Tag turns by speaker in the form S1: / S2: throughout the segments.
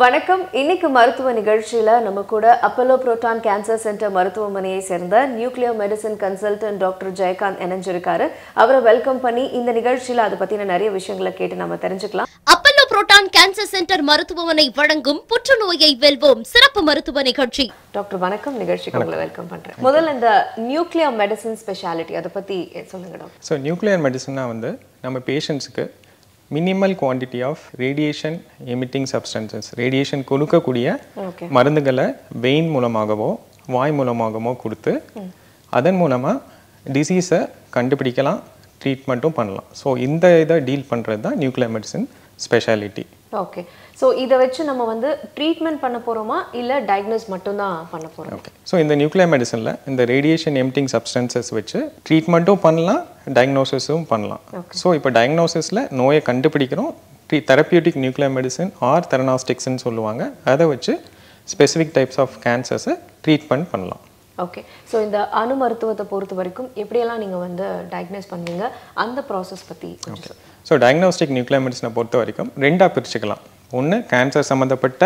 S1: வணக்கம் இன்னைக்கு மருத்துவ நிகழ்ச்சியில நம்ம கூட அப்போலோ புரோட்டான் கேன்சர் சென்டர் மருத்துவமனையை சேர்ந்த nuclear medicine consultant doctor Jayakanth இணைஞ்சிருக்காரு அவரை வெல்கம் பண்ணி இந்த நிகழ்ச்சியில அதை பத்தின நிறைய விஷயங்களை கேட்டு நம்ம தெரிஞ்சுக்கலாம்
S2: அப்பல்லோ புரோட்டான் கேன்சர் சென்டர் மருத்துவமனை வழங்கும் புற்றுநோயை வெல்வோம் சிறப்பு மருத்துவ நிகழ்ச்சி
S1: டாக்டர் வணக்கம் நிகழ்ச்சிக்கு உங்களை வெல்கம் பண்றேன் முதல்ல இந்த நியூக்ளியர் மெடிசன் ஸ்பெஷாலிட்டி அதை பத்தி சொல்லுங்க டாக்டர்
S3: ஸோ நியூக்ளியர் மெடிசன்னா வந்து நம்ம பேஷண்ட்ஸுக்கு minimal quantity of radiation emitting substances radiation கொடுக்கக்கூடிய
S1: ஓகே
S3: மருந்துகளை வெயின் மூலமாகவோ வாய் மூலமாகவோ கொடுத்து அதன் மூலமாக டிசீஸை கண்டுபிடிக்கலாம் ட்ரீட்மெண்ட்டும் பண்ணலாம் ஸோ இந்த இதை டீல் பண்ணுறது தான் nuclear medicine speciality
S1: okay so இதை வச்சு நம்ம வந்து ட்ரீட்மெண்ட் பண்ண போறோமா இல்ல டயக்னோஸ் மட்டும்தான் பண்ண போறோம்
S3: ஓகே ஸோ இந்த நியூக்ளியர் மெடிசனில் இந்த ரேடியேஷன் எமிட்டிங் சப்ஸ்டன்சஸ் வச்சு ட்ரீட்மெண்ட்டும் பண்ணலாம் டயக்னோசிஸும் பண்ணலாம் ஸோ இப்போ டயக்னோசிஸில் நோயை கண்டுபிடிக்கிறோம் ட்ரீ தெரப்பியூட்டிக் நியூக்ளியர் மெடிசன் ஆர் தெரனாஸ்டிக்ஸ்னு சொல்லுவாங்க அதை வச்சு ஸ்பெசிஃபிக் டைப்ஸ் ஆஃப் கேன்சர்ஸை ட்ரீட்மெண்ட் பண்ணலாம்
S1: ஓகே ஸோ இந்த அணு மருத்துவத்தை பொறுத்த வரைக்கும் எப்படியெல்லாம் நீங்கள் வந்து டயக்னோஸ் பண்ணுவீங்க அந்த ப்ராசஸ் பற்றி கொஞ்சம் சொல்லுங்க.
S3: ஸோ டயக்னோஸ்டிக் நியூக்ளியர் மெடிசனை பொறுத்த வரைக்கும் ரெண்டாக பிரிச்சுக்கலாம் ஒன்று கேன்சர் சம்மந்தப்பட்ட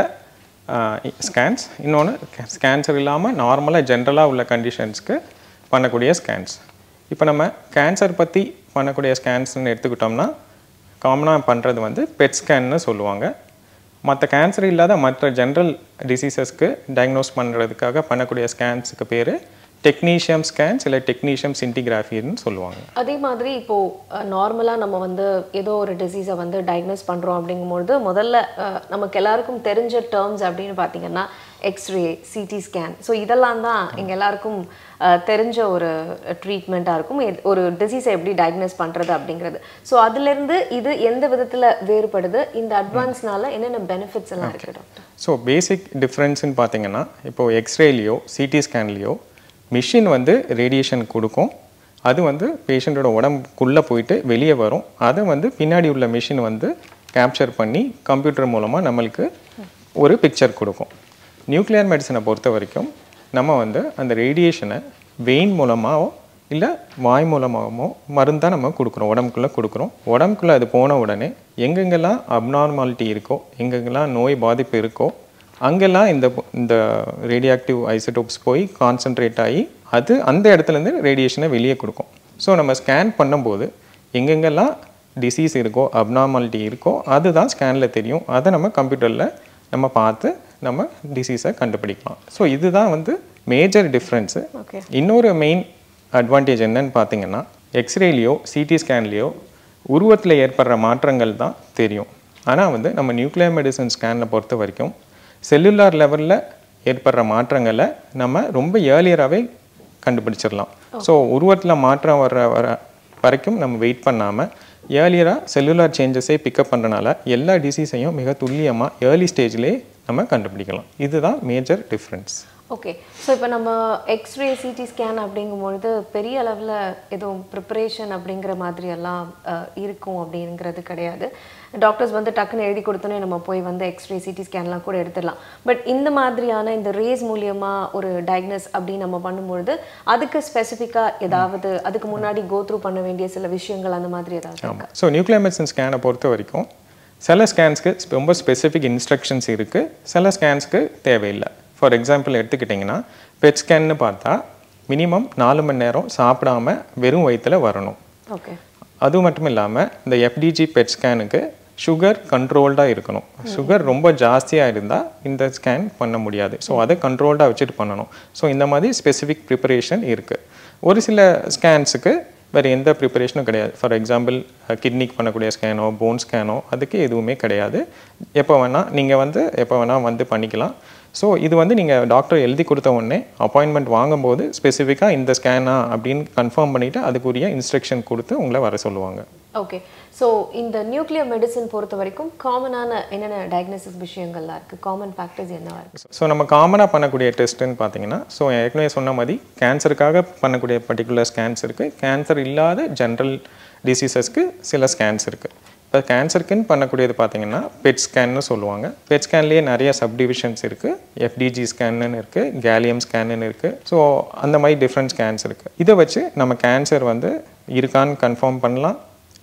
S3: ஸ்கேன்ஸ் இன்னொன்று கேன்சர் இல்லாமல் நார்மலாக ஜென்ரலாக உள்ள கண்டிஷன்ஸ்க்கு பண்ணக்கூடிய ஸ்கேன்ஸ் இப்போ நம்ம கேன்சர் பற்றி பண்ணக்கூடிய ஸ்கேன்ஸ்னு எடுத்துக்கிட்டோம்னா காமனாக பண்ணுறது வந்து பெட் ஸ்கேன்னு சொல்லுவாங்க மற்ற கேன்சர் இல்லாத மற்ற ஜென்ரல் டிசீசஸ்க்கு டயக்னோஸ் பண்ணுறதுக்காக பண்ணக்கூடிய ஸ்கேன்ஸுக்கு பேர் டெக்னீஷியம் ஸ்கேன்ஸ் இல்லை டெக்னீஷியம் சின்டிகிராஃபின்னு சொல்லுவாங்க
S1: அதே மாதிரி இப்போ நார்மலாக நம்ம வந்து ஏதோ ஒரு டிசீஸை வந்து டயக்னோஸ் பண்ணுறோம் அப்படிங்கும்பொழுது முதல்ல அஹ், நமக்கு எல்லாருக்கும் தெரிஞ்ச டேர்ம்ஸ் அப்படின்னு பார்த்தீங்கன்னா எக்ஸ்ரே சிடி ஸ்கேன் ஸோ இதெல்லாம் தான் எங்கள் எல்லாருக்கும் அஹ், தெரிஞ்ச ஒரு ட்ரீட்மெண்ட்டாக இருக்கும் எத்- ஒரு டிசீஸை எப்படி டயக்னோஸ் பண்ணுறது அப்படிங்கிறது ஸோ அதுலேருந்து இது எந்த விதத்தில் வேறுபடுது இந்த அட்வான்ஸ்னால என்னென்ன பெனிஃபிட்ஸ் எல்லாம் இருக்குது டாக்டர்
S3: ஸோ பேசிக் டிஃப்ரென்ஸ்னு பார்த்தீங்கன்னா இப்போது எக்ஸ்ரேலையோ சிடி ஸ்கேன்லேயோ மிஷின் வந்து ரேடியேஷன் கொடுக்கும் அது வந்து பேஷண்ட்டோட உடம்புக்குள்ளே போயிட்டு வெளியே வரும் அதை வந்து பின்னாடி உள்ள மிஷின் வந்து கேப்சர் பண்ணி கம்ப்யூட்டர் மூலமாக நம்மளுக்கு ஒரு பிக்சர் கொடுக்கும் நியூக்ளியர் மெடிசனை பொறுத்த வரைக்கும் நம்ம வந்து அந்த ரேடியேஷனை வெயின் மூலமாகவோ இல்லை வாய் மூலமாகவோ மருந்தாக நம்ம கொடுக்குறோம் உடம்புக்குள்ளே கொடுக்குறோம் உடம்புக்குள்ளே அது போன உடனே எங்கெங்கெல்லாம் அப்நார்மாலிட்டி இருக்கோ எங்கெங்கெல்லாம் நோய் பாதிப்பு இருக்கோ அங்கெல்லாம் இந்த இந்த ரேடியாக்டிவ் ஐசோடோப்ஸ் போய் கான்சென்ட்ரேட் ஆகி அது அந்த இடத்துலேருந்து ரேடியேஷனை வெளியே கொடுக்கும் ஸோ நம்ம ஸ்கேன் பண்ணும்போது எங்கெங்கெல்லாம் டிசீஸ் இருக்கோ அப்நார்மாலிட்டி இருக்கோ அதுதான் ஸ்கேனில் தெரியும் அதை நம்ம கம்ப்யூட்டரில் நம்ம பார்த்து நம்ம டிசீஸை கண்டுபிடிக்கலாம் ஸோ இதுதான் வந்து மேஜர் டிஃப்ரென்ஸு
S1: ஓகே
S3: இன்னொரு மெயின் அட்வான்டேஜ் என்னன்னு பார்த்தீங்கன்னா எக்ஸ்ரேலையோ சிடி ஸ்கேன்லேயோ உருவத்தில் ஏற்படுற மாற்றங்கள் தான் தெரியும் ஆனால் வந்து நம்ம நியூக்ளியர் மெடிசன் ஸ்கேனை பொறுத்த வரைக்கும் செல்லுலார் லெவலில் ஏற்படுற மாற்றங்களை நம்ம ரொம்ப ஏர்லியராகவே கண்டுபிடிச்சிடலாம் ஸோ உருவத்தில் மாற்றம் வர்ற வர வரைக்கும் நம்ம வெயிட் பண்ணாமல் ஏர்லியராக செல்லுலார் சேஞ்சஸே பிக்கப் பண்ணுறனால எல்லா டிசீஸையும் மிக துல்லியமாக ஏர்லி ஸ்டேஜ்லேயே நம்ம கண்டுபிடிக்கலாம் இதுதான் மேஜர் டிஃப்ரென்ஸ்
S1: ஓகே ஸோ இப்போ நம்ம எக்ஸ்ரே சிடி ஸ்கேன் அப்படிங்கும்பொழுது பெரிய அளவில் எதுவும் ப்ரிப்பரேஷன் அப்படிங்கிற மாதிரி எல்லாம் அஹ், இருக்கும் அப்படிங்கிறது கிடையாது டாக்டர்ஸ் வந்து டக்குன்னு எழுதி கொடுத்தோன்னே நம்ம போய் வந்து எக்ஸ்ரே சிடி ஸ்கேன்லாம் கூட எடுத்துடலாம் பட் இந்த மாதிரியான இந்த ரேஸ் மூலியமாக ஒரு டயக்னஸ் அப்படின்னு நம்ம பண்ணும்பொழுது அதுக்கு ஸ்பெசிஃபிக்காக ஏதாவது அதுக்கு முன்னாடி கோ த்ரூ பண்ண வேண்டிய சில விஷயங்கள் அந்த மாதிரி ஏதாவது இருக்கா
S3: ஆமாம் ஸோ நியூக்ளியர் மெடிசன் ஸ்கேனை பொறுத்த வரைக்கும் சில ஸ்கேன்ஸ்க்கு ரொம்ப ஸ்பெசிஃபிக் இன்ஸ்ட்ரக்ஷன்ஸ் இருக்குது சில ஸ்கேன்ஸ்க்கு தேவையில்லை ஃபார் எக்ஸாம்பிள் எடுத்துக்கிட்டிங்கன்னா பெட் ஸ்கேன்னு பார்த்தா மினிமம் நாலு மணி நேரம் சாப்பிடாம வெறும் வயித்துல வரணும்
S1: ஓகே
S3: அது மட்டும் இல்லாமல் இந்த எஃப்டிஜி பெட் ஸ்கேனுக்கு சுகர் கண்ட்ரோல்டாக இருக்கணும் சுகர் ரொம்ப ஜாஸ்தியாக இருந்தால் இந்த ஸ்கேன் பண்ண முடியாது ஸோ அதை கண்ட்ரோல்டாக வச்சுட்டு பண்ணணும் ஸோ இந்த மாதிரி ஸ்பெசிஃபிக் ப்ரிப்பரேஷன் இருக்குது ஒரு சில ஸ்கேன்ஸுக்கு வேறு எந்த ப்ரிப்பரேஷனும் கிடையாது ஃபார் எக்ஸாம்பிள் கிட்னிக்கு பண்ணக்கூடிய ஸ்கேனோ போன் ஸ்கேனோ அதுக்கு எதுவுமே கிடையாது எப்போ வேணால் நீங்கள் வந்து எப்போ வேணால் வந்து பண்ணிக்கலாம் ஸோ இது வந்து நீங்கள் டாக்டர் எழுதி கொடுத்த உடனே அப்பாயின்மெண்ட் வாங்கும்போது ஸ்பெசிஃபிக்காக இந்த ஸ்கேனா அப்படின்னு கன்ஃபார்ம் பண்ணிவிட்டு அதுக்குரிய இன்ஸ்ட்ரக்ஷன் கொடுத்து உங்களை வர சொல்லுவாங்க
S1: ஓகே ஸோ இந்த நியூக்ளியர் மெடிசன் பொறுத்த வரைக்கும் காமனான என்னென்ன டயக்னோசிஸ் விஷயங்கள்லாம் இருக்குது காமன் ஃபேக்டர்ஸ் என்னவா இருக்கு
S3: ஸோ நம்ம காமனாக பண்ணக்கூடிய டெஸ்ட்டுன்னு பார்த்தீங்கன்னா ஸோ ஏற்கனவே சொன்ன மாதிரி கேன்சருக்காக பண்ணக்கூடிய பர்டிகுலர் ஸ்கேன்ஸ் இருக்குது கேன்சர் இல்லாத ஜென்ரல் டிசீசஸ்க்கு சில ஸ்கேன்ஸ் இருக்குது இப்போ கேன்சருக்குன்னு பண்ணக்கூடியது பார்த்தீங்கன்னா பெட் ஸ்கேன்னு சொல்லுவாங்க பெட் ஸ்கேன்லேயே நிறைய சப்டிவிஷன்ஸ் இருக்குது எஃப்டிஜி ஸ்கேன்னு இருக்குது கேலியம் ஸ்கேன்னு இருக்குது ஸோ அந்த மாதிரி டிஃப்ரெண்ட் ஸ்கேன்ஸ் இருக்குது இதை வச்சு நம்ம கேன்சர் வந்து இருக்கான்னு கன்ஃபார்ம் பண்ணலாம்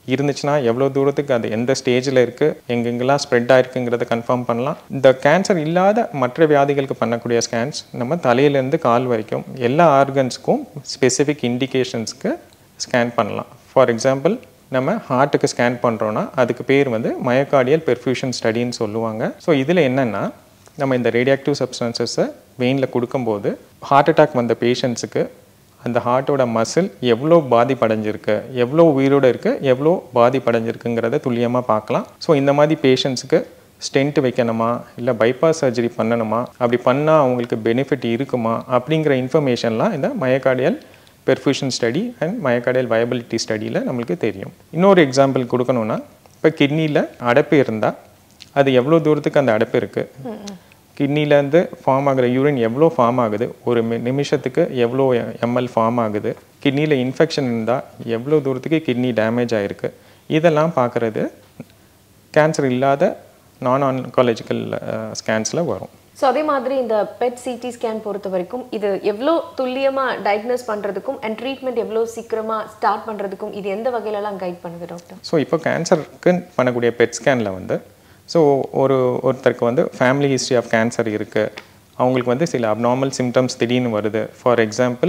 S3: இருந்துச்சுன்னா எவ்வளோ தூரத்துக்கு அது எந்த ஸ்டேஜில் இருக்குது எங்கெங்கெல்லாம் ஸ்ப்ரெட் ஆயிருக்குங்கிறத கன்ஃபார்ம் பண்ணலாம் இந்த கேன்சர் இல்லாத மற்ற வியாதிகளுக்கு பண்ணக்கூடிய ஸ்கேன்ஸ் நம்ம தலையிலேருந்து கால் வரைக்கும் எல்லா ஆர்கன்ஸ்க்கும் ஸ்பெசிஃபிக் இண்டிகேஷன்ஸ்க்கு ஸ்கேன் பண்ணலாம் ஃபார் எக்ஸாம்பிள் நம்ம ஹார்ட்டுக்கு ஸ்கேன் பண்ணுறோன்னா அதுக்கு பேர் வந்து மயோகார்டியல் பெர்ஃபியூஷன் ஸ்டடின்னு சொல்லுவாங்க ஸோ இதில் என்னென்னா நம்ம இந்த ரேடியாக்டிவ் சப்ஸ்டன்சஸை வெயினில் கொடுக்கும்போது ஹார்ட் அட்டாக் வந்த பேஷண்ட்ஸுக்கு அந்த ஹார்ட்டோட மசில் எவ்வளோ பாதிப்படைஞ்சிருக்கு எவ்வளோ உயிரோடு இருக்குது எவ்வளோ பாதிப்படைஞ்சிருக்குங்கிறத துல்லியமாக பார்க்கலாம் ஸோ இந்த மாதிரி பேஷண்ட்ஸுக்கு ஸ்டென்ட் வைக்கணுமா இல்லை பைபாஸ் சர்ஜரி பண்ணணுமா அப்படி பண்ணால் அவங்களுக்கு பெனிஃபிட் இருக்குமா அப்படிங்கிற இன்ஃபர்மேஷன்லாம் இந்த myocardial perfusion study and myocardial viability ஸ்டடியில் நம்மளுக்கு தெரியும் இன்னொரு எக்ஸாம்பிள் கொடுக்கணுன்னா இப்போ கிட்னியில் அடைப்பு இருந்தால் அது எவ்வளோ தூரத்துக்கு அந்த அடைப்பு இருக்குது கிட்னிலேருந்து ஃபார்ம் ஆகுற யூரின் எவ்வளோ ஃபார்ம் ஆகுது ஒரு மி- நிமிஷத்துக்கு எவ்வளோ எம்எல் ஃபார்ம் ஆகுது கிட்னியில் இன்ஃபெக்ஷன் இருந்தால் எவ்வளோ தூரத்துக்கு கிட்னி டேமேஜ் ஆகிருக்கு இதெல்லாம் பார்க்குறது கேன்சர் இல்லாத நான் ஆன்காலஜிக்கல் ஸ்கேன்ஸில் வரும்
S1: ஸோ அதே மாதிரி இந்த பெட் சிடி ஸ்கேன் பொறுத்த வரைக்கும் இது எவ்வளோ துல்லியமாக டயக்னோஸ் பண்ணுறதுக்கும் அண்ட் ட்ரீட்மெண்ட் எவ்வளோ சீக்கிரமாக ஸ்டார்ட் பண்ணுறதுக்கும் இது எந்த வகையிலலாம் கைட் பண்ணுது டாக்டர்
S3: ஸோ இப்போ கேன்சருக்கு பண்ணக்கூடிய பெட் ஸ்கேனில் வந்து ஸோ ஒரு ஒருத்தருக்கு வந்து ஃபேமிலி ஹிஸ்ட்ரி ஆஃப் கேன்சர் இருக்குது அவங்களுக்கு வந்து சில அப்நார்மல் சிம்டம்ஸ் திடீர்னு வருது ஃபார் எக்ஸாம்பிள்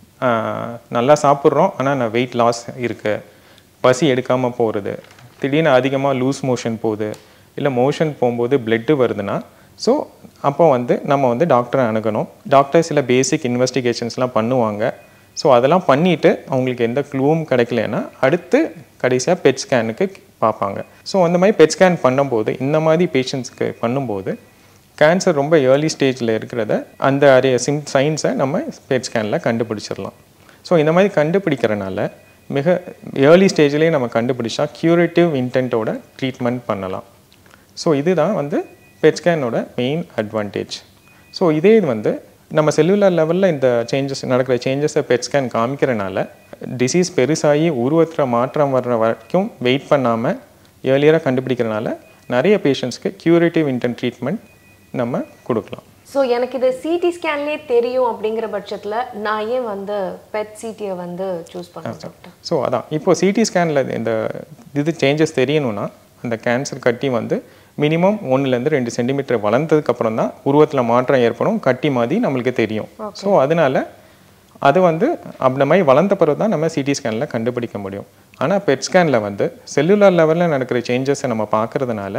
S3: நல்லா சாப்பிட்றோம் ஆனால் நான் வெயிட் லாஸ் இருக்குது பசி எடுக்காமல் போகிறது திடீர்னு அதிகமாக லூஸ் மோஷன் போகுது இல்லை மோஷன் போகும்போது பிளட்டு வருதுன்னா ஸோ அப்போ வந்து நம்ம வந்து டாக்டரை அணுகணும் டாக்டர் சில பேசிக் இன்வெஸ்டிகேஷன்ஸ்லாம் பண்ணுவாங்க ஸோ அதெல்லாம் பண்ணிவிட்டு அவங்களுக்கு எந்த க்ளூவும் கிடைக்கலன்னா அடுத்து கடைசியாக பெட் ஸ்கேனுக்கு பார்ப்பாங்க ஸோ அந்த மாதிரி பெட் ஸ்கேன் பண்ணும்போது இந்த மாதிரி பேஷண்ட்ஸ்க்கு பண்ணும்போது கேன்சர் ரொம்ப ஏர்லி ஸ்டேஜில் இருக்கிறத அந்த அரிய சிம் சைன்ஸை நம்ம பெட் ஸ்கேனில் கண்டுபிடிச்சிடலாம் ஸோ இந்த மாதிரி கண்டுபிடிக்கிறனால மிக ஏர்லி ஸ்டேஜ்லேயே நம்ம கண்டுபிடிச்சா க்யூரேட்டிவ் இன்டென்ட்டோட ட்ரீட்மெண்ட் பண்ணலாம் ஸோ இதுதான் வந்து பெட் ஸ்கேனோட மெயின் அட்வான்டேஜ் ஸோ இதே இது வந்து நம்ம செல்லுலார் லெவலில் இந்த சேஞ்சஸ் நடக்கிற சேஞ்சஸை பெட் ஸ்கேன் காமிக்கிறனால டிசீஸ் பெருசாகி உருவத்தில் மாற்றம் வர்ற வரைக்கும் வெயிட் பண்ணாமல் ஏர்லியராக கண்டுபிடிக்கிறனால நிறைய பேஷண்ட்ஸ்க்கு க்யூரேட்டிவ் இன்டென்ட் ட்ரீட்மெண்ட் நம்ம கொடுக்கலாம்
S1: ஸோ எனக்கு இது சிடி ஸ்கேன்லேயே தெரியும் அப்படிங்கிற பட்சத்தில் நான் ஏன் வந்து பெட் சிடியை வந்து சூஸ் பண்ணேன் டாக்டர்
S3: ஸோ அதான் இப்போ சிடி ஸ்கேனில் இந்த இது சேஞ்சஸ் தெரியணும்னா அந்த கேன்சர் கட்டி வந்து மினிமம் ஒன்றுலேருந்து ரெண்டு சென்டிமீட்டர் வளர்ந்ததுக்கு அப்புறம் தான் உருவத்தில் மாற்றம் ஏற்படும் கட்டி மாதிரி நம்மளுக்கு தெரியும் ஸோ அதனால அது வந்து அந்த மாதிரி வளர்ந்த பிறகு தான் நம்ம சிடி ஸ்கேனில் கண்டுபிடிக்க முடியும் ஆனால் பெட் ஸ்கேனில் வந்து செல்லுலார் லெவலில் நடக்கிற சேஞ்சஸை நம்ம பார்க்கறதுனால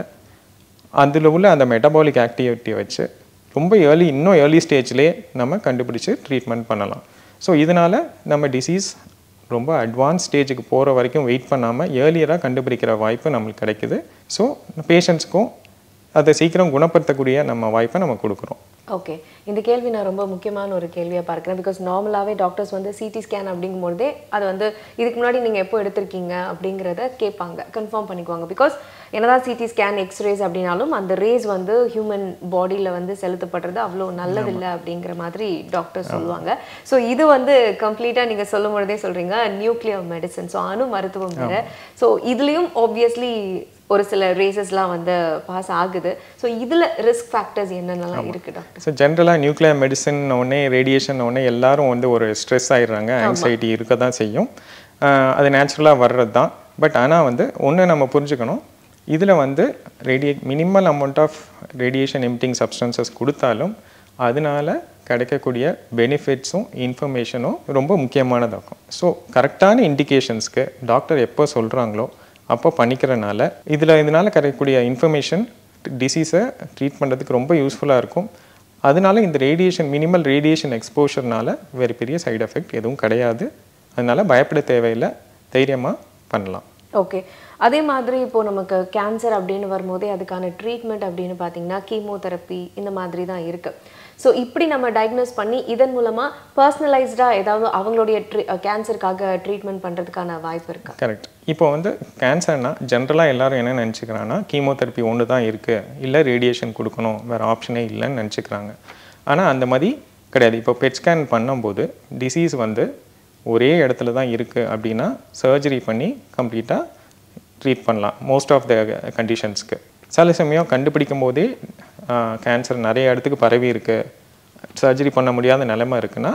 S3: அதில் உள்ள அந்த மெட்டபாலிக் ஆக்டிவிட்டியை வச்சு ரொம்ப ஏர்லி இன்னும் ஏர்லி ஸ்டேஜ்லேயே நம்ம கண்டுபிடிச்சு ட்ரீட்மெண்ட் பண்ணலாம் ஸோ இதனால் நம்ம டிசீஸ் ரொம்ப அட்வான்ஸ் ஸ்டேஜுக்கு போகிற வரைக்கும் வெயிட் பண்ணாமல் ஏர்லியராக கண்டுபிடிக்கிற வாய்ப்பு நம்மளுக்கு கிடைக்குது ஸோ பேஷண்ட்ஸ்க்கும் அதை சீக்கிரம் குணப்படுத்தக்கூடிய நம்ம வாய்ப்பை நம்ம கொடுக்குறோம்
S1: ஓகே இந்த கேள்வி நான் ரொம்ப முக்கியமான ஒரு கேள்வியாக பார்க்குறேன் பிகாஸ் நார்மலாகவே டாக்டர்ஸ் வந்து சிடி ஸ்கேன் அப்படிங்கும்போதே அது வந்து இதுக்கு முன்னாடி நீங்கள் எப்போ எடுத்திருக்கீங்க அப்படிங்கிறத கேட்பாங்க கன்ஃபார்ம் பண்ணிக்குவாங்க பிகாஸ் என்னதான் சிடி ஸ்கேன் எக்ஸ்ரேஸ் அப்படின்னாலும் அந்த ரேஸ் வந்து ஹியூமன் பாடியில் வந்து செலுத்தப்படுறது அவ்வளோ நல்லதில்லை அப்படிங்கிற மாதிரி டாக்டர் சொல்லுவாங்க ஸோ இது வந்து கம்ப்ளீட்டாக நீங்கள் சொல்லும் பொழுதே சொல்கிறீங்க நியூக்ளியர் மெடிசன் ஸோ அணு மருத்துவம் வேறு ஸோ இதுலேயும் ஆப்வியஸ்லி ஒரு சில ரேசஸ்லாம் வந்து பாஸ் ஆகுது ஸோ இதில் ரிஸ்க் ஃபேக்டர்ஸ் என்னென்னலாம் இருக்குது டாக்டர்
S3: ஸோ ஜென்ரலாக நியூக்ளியர் மெடிசன் உடனே ரேடியேஷன் உடனே எல்லாரும் வந்து ஒரு ஸ்ட்ரெஸ் ஆயிடுறாங்க ஆங்ஸைட்டி இருக்க தான் செய்யும் ஆஹ் அது நேச்சுரலாக வர்றது தான் பட் ஆனால் வந்து ஒன்று நம்ம புரிஞ்சுக்கணும் இதில் வந்து ரேடியே minimal amount of radiation emitting substances கொடுத்தாலும் அதனால கிடைக்கக்கூடிய பெனிஃபிட்ஸும் இன்ஃபர்மேஷனும் ரொம்ப முக்கியமானதாகும் ஸோ கரெக்டான இண்டிகேஷன்ஸ்க்கு டாக்டர் எப்போ சொல்கிறாங்களோ அப்போ பண்ணிக்கிறனால இதில் இதனால் கிடைக்கக்கூடிய இன்ஃபர்மேஷன் டிசீஸை ட்ரீட் பண்ணுறதுக்கு ரொம்ப யூஸ்ஃபுல்லாக இருக்கும் அதனால இந்த ரேடியேஷன் மினிமல் ரேடியேஷன் எக்ஸ்போஷர்னால வேறு பெரிய சைடு எஃபெக்ட் எதுவும் கிடையாது அதனால பயப்பட தேவையில்லை தைரியமாக பண்ணலாம்
S1: ஓகே அதே மாதிரி இப்போ நமக்கு கேன்சர் அப்படின்னு வரும்போதே அதுக்கான ட்ரீட்மெண்ட் அப்படின்னு பார்த்தீங்கன்னா கீமோதெரப்பி இந்த மாதிரி தான் இருக்கு ஸோ இப்படி நம்ம டயக்னோஸ் பண்ணி இதன் மூலமா பர்சனலைஸ்டாக ஏதாவது அவங்களுடைய கேன்சருக்காக ட்ரீட்மெண்ட் பண்ணுறதுக்கான வாய்ப்பு இருக்கா
S3: கரெக்ட் இப்போ வந்து கேன்சர்னா ஜென்ரலாக எல்லாரும் என்ன நினச்சிக்கிறாங்கன்னா கீமோதெரப்பி ஒன்று தான் இருக்குது இல்லை ரேடியேஷன் கொடுக்கணும் வேறு ஆப்ஷனே இல்லைன்னு நினச்சிக்கிறாங்க ஆனால் அந்த மாதிரி கிடையாது இப்போ பெட் ஸ்கேன் பண்ணும்போது டிசீஸ் வந்து ஒரே இடத்துல தான் இருக்குது அப்படின்னா சர்ஜரி பண்ணி கம்ப்ளீட்டாக ட்ரீட் பண்ணலாம் மோஸ்ட் ஆஃப் த கண்டிஷன்ஸ்க்கு சில சமயம் கண்டுபிடிக்கும் போதே கேன்சர் நிறைய இடத்துக்கு பரவி இருக்கு சர்ஜரி பண்ண முடியாத நிலைமை இருக்குன்னா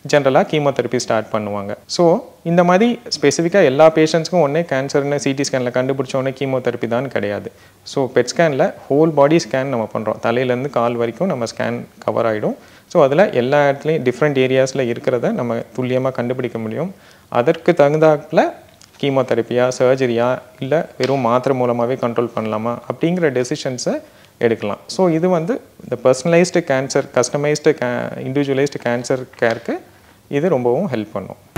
S3: ஜென்ரலாக கீமோதெரப்பி ஸ்டார்ட் பண்ணுவாங்க ஸோ இந்த மாதிரி ஸ்பெசிஃபிக்காக எல்லா பேஷண்ட்ஸ்க்கும் ஒன்றே கேன்சர்னு சிடி ஸ்கேனில் கண்டுபிடிச்ச உடனே கீமோதெரப்பி தான் கிடையாது ஸோ பெட் ஸ்கேனில் ஹோல் பாடி ஸ்கேன் நம்ம பண்ணுறோம் தலையிலேருந்து கால் வரைக்கும் நம்ம ஸ்கேன் கவர் ஆகிடும் ஸோ அதில் எல்லா இடத்துலையும் டிஃப்ரெண்ட் ஏரியாஸில் இருக்கிறத நம்ம துல்லியமாக கண்டுபிடிக்க முடியும் அதற்கு தகுந்தாப்புல கீமோதெரப்பியா சர்ஜரியா இல்லை வெறும் மாத்திரை மூலமாகவே கண்ட்ரோல் பண்ணலாமா அப்படிங்கிற டெசிஷன்ஸை எடுக்கலாம் ஸோ இது வந்து இந்த பர்சனலைஸ்டு கேன்சர் கஸ்டமைஸ்டு கே இண்டிவிஜுவலைஸ்டு கேன்சர் கேருக்கு இது ரொம்பவும் ஹெல்ப் பண்ணும்